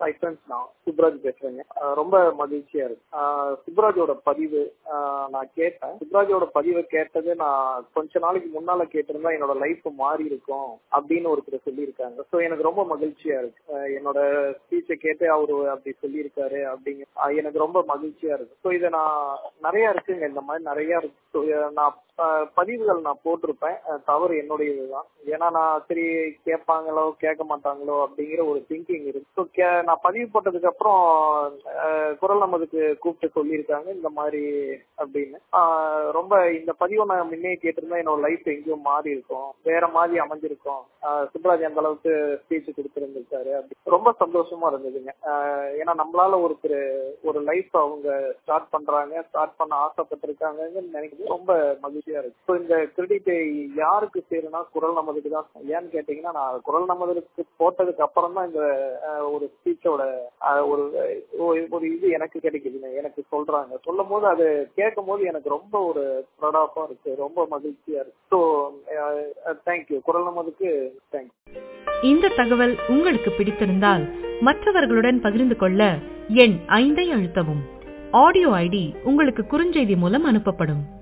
hi friends நான் சுப்ராஜ் பேசுறேங்க அஹ் ரொம்ப மகிழ்ச்சியா இருக்கு அஹ் சுப்ராஜோட பதிவு அஹ் நான் கேட்டேன் சுப்ராஜோட பதிவை கேட்டது நான் கொஞ்ச நாளைக்கு முன்னால கேட்டிருந்தா என்னோட லைஃப் மாறி இருக்கும் அப்படின்னு ஒருத்தர் சொல்லியிருக்காங்க ஸோ எனக்கு ரொம்ப மகிழ்ச்சியா இருக்கு அஹ் என்னோட ஸ்பீச்சை கேட்டு அவரு அப்படி சொல்லியிருக்காரு அப்படிங்க அஹ் எனக்கு ரொம்ப மகிழ்ச்சியா இருக்கு ஸோ இதை நான் நிறைய இருக்குங்க இந்த மாதிரி நிறைய இருக்கு So, அஹ் நான் அஹ் பதிவுகள் நான் போட்டிருப்பேன் அஹ் தவறு என்னுடைய இதுதான் ஏன்னா நான் சரி கேட்பாங்களோ கேட்க மாட்டாங்களோ அப்படிங்கிற ஒரு திங்கிங் இருக்கு ஸோ நான் பதிவு போட்டதுக்கு அப்புறம் அஹ் குரல் நமதுக்கு கூப்பிட்டு சொல்லியிருக்காங்க இந்த மாதிரி அப்படின்னு ஆஹ் ரொம்ப இந்த பதிவை நான் முன்னே கேட்டிருந்தா என்னோட லைஃப் எங்கேயோ மாறி இருக்கும் வேற மாதிரி அமைஞ்சிருக்கும் ஆஹ் சுப்ராஜ் அந்த அளவுக்கு ஸ்பீச் கொடுத்துருந்துருக்காரு அப்படி ரொம்ப சந்தோஷமா இருந்ததுங்க ஆஹ் ஏன்னா நம்மளால ஒருத்தர் ஒரு லைஃப் அவங்க ஸ்டார்ட் பண்றாங்க ஸ்டார்ட் பண்ண ஆசைப்பட்டிருக்காங்கன்னு நினைக்கிறது ரொம்ப மகிழ்ச்சியா இருக்கு ஸோ இந்த கிரெடிட் யாருக்கு சேருனா குரல் நமதுக்கு தான் ஏன்னு கேட்டீங்கன்னா நான் குரல் நமதுக்கு போட்டதுக்கு அப்புறம் தான் இந்த ஆஹ் ஒரு ஸ்பீச்சோட ஒரு ஒரு இது எனக்கு கிடைக்குதுங்க எனக்கு சொல்றாங்க சொல்லும் போது அது கேட்கும் போது எனக்கு ரொம்ப ஒரு ப்ரௌடாஃபா இருக்கு ரொம்ப மகிழ்ச்சியா இருக்கு ஸோ தேங்க்யூ குரல் நமதுக்கு தேங்க்யூ இந்த தகவல் உங்களுக்கு பிடித்திருந்தால் மற்றவர்களுடன் பகிர்ந்து கொள்ள எண் ஐந்தை அழுத்தவும் ஆடியோ ஐடி உங்களுக்கு குறுஞ்செய்தி மூலம் அனுப்பப்படும்